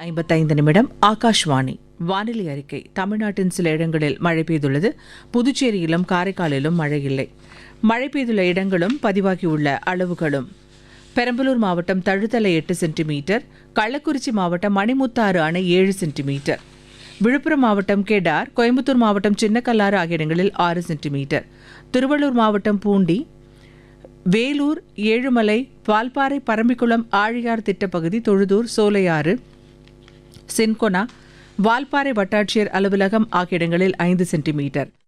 ஐம்பத்தைந்து நிமிடம் ஆகாஷ்வாணி வானிலை அறிக்கை தமிழ்நாட்டின் சில இடங்களில் மழை பெய்துள்ளது புதுச்சேரியிலும் காரைக்காலிலும் மழை இல்லை மழை பெய்துள்ள இடங்களும் பதிவாகியுள்ள அளவுகளும் பெரம்பலூர் மாவட்டம் தழுத்தலை எட்டு சென்டிமீட்டர் கள்ளக்குறிச்சி மாவட்டம் மணிமுத்தாறு அணை ஏழு சென்டிமீட்டர் விழுப்புரம் மாவட்டம் கெடார் கோயம்புத்தூர் மாவட்டம் சின்னக்கல்லாறு ஆகிய இடங்களில் ஆறு சென்டிமீட்டர் திருவள்ளூர் மாவட்டம் பூண்டி வேலூர் ஏழுமலை வால்பாறை பரம்பிக்குளம் ஆழியார் திட்டப்பகுதி தொழுதூர் சோலையாறு சின்கொனா வால்பாறை வட்டாட்சியர் அலுவலகம் ஆகிய இடங்களில் ஐந்து சென்டிமீட்டர்